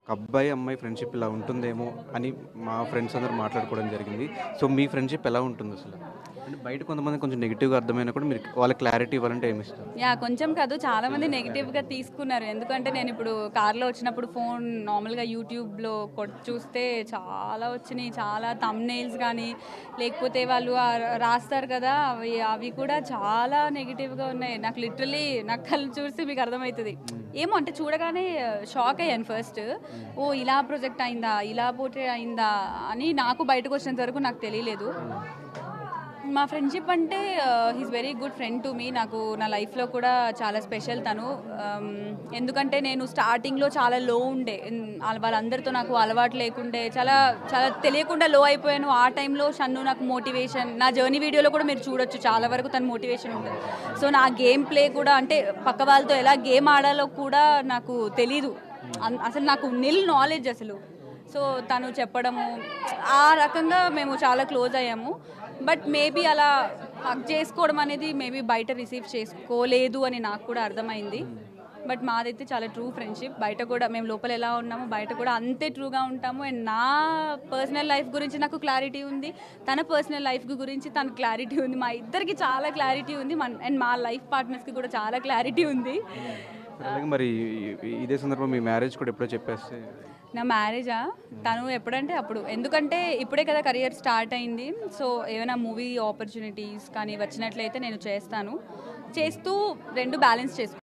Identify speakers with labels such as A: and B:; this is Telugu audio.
A: ఒక అబ్బాయి అమ్మాయి ఫ్రెండ్షిప్ ఇలా ఉంటుందేమో అని మా ఫ్రెండ్స్ అందరూ మాట్లాడుకోవడం జరిగింది సో మీ ఫ్రెండ్షిప్ ఎలా ఉంటుంది అసలు అంటే బయట కొంతమంది కొంచెం నెగిటివ్గా అర్థమైనా కూడా మీరు వాళ్ళ క్లారిటీ ఇవ్వాలంటే ఏమి ఇస్తారు
B: యా కొంచెం కాదు చాలా మంది నెగిటివ్ గా తీసుకున్నారు ఎందుకంటే నేను ఇప్పుడు కార్లో వచ్చినప్పుడు ఫోన్ నార్మల్గా యూట్యూబ్లో కొట్ చూస్తే చాలా వచ్చినాయి చాలా తమ్నైల్స్ కానీ లేకపోతే వాళ్ళు ఆ రాస్తారు కదా అవి అవి కూడా చాలా నెగిటివ్గా ఉన్నాయి నాకు లిటరలీ నాకు కళ్ళు చూస్తే మీకు అర్థమవుతుంది ఏమో అంటే చూడగానే షాక్ అయ్యాను ఫస్ట్ ఓ ఇలా ప్రొజెక్ట్ అయిందా ఇలా పోతే అయిందా అని నాకు బయటకు వచ్చినంత వరకు నాకు తెలియలేదు మా ఫ్రెండ్షిప్ అంటే he's very good friend to me నాకు నా లైఫ్లో కూడా చాలా స్పెషల్ తను Um, ఎందుకంటే నేను స్టార్టింగ్లో చాలా లో ఉండే ఎన్- వాళ్ళ- వాళ్ళందరితో నాకు అలవాటు లేకుండే చాలా చాలా తెలియకుండా లో అయిపోయాను ఆ టైంలో షన్ను నాకు మోటివేషన్ నా జర్నీ వీడియోలో కూడా మీరు చూడొచ్చు చాలా వరకు తన మోటివేషన్ ఉంటుంది సో నా గేమ్ ప్లే కూడా అంటే పక్క వాళ్ళతో ఎలా గేమ్ ఆడాలో కూడా నాకు తెలీదు అన్- అసలు నాకు నిల్ నాలెడ్జ్ అసలు సో తను చెప్పడము ఆ రకంగా మేము చాలా క్లోజ్ అయ్యాము బట్ మేబీ అలా హక్ చేసుకోవడం అనేది మేబీ బయట రిసీవ్ చేసుకోలేదు అని నాకు కూడా అర్థమైంది బట్ మాదైతే చాలా ట్రూ ఫ్రెండ్షిప్ బయట కూడా మేము లోపల ఎలా ఉన్నామో బయట కూడా అంతే ట్రూగా ఉంటాము అండ్ నా పర్సనల్ లైఫ్ గురించి నాకు క్లారిటీ ఉంది తన పర్సనల్ లైఫ్ గురించి తన క్లారిటీ ఉంది మా ఇద్దరికి చాలా క్లారిటీ ఉంది మన అండ్ మా లైఫ్ పార్ట్నర్స్కి కూడా చాలా క్లారిటీ ఉంది
A: అలాగే మరి ఈ- ఇదే సందర్భం మీ మ్యారేజ్ కూడా ఎప్పుడో చెప్పేస్తే
B: నా మ్యారేజా తను ఎప్పుడంటే అప్పుడు ఎందుకంటే ఇప్పుడే కదా కెరియర్ స్టార్ట్ అయింది సో ఏమైనా మూవీ ఆపర్చునిటీస్ కానీ వచ్చినట్లయితే నేను చేస్తాను చేస్తూ రెండు బ్యాలెన్స్ చేసుకుంటాను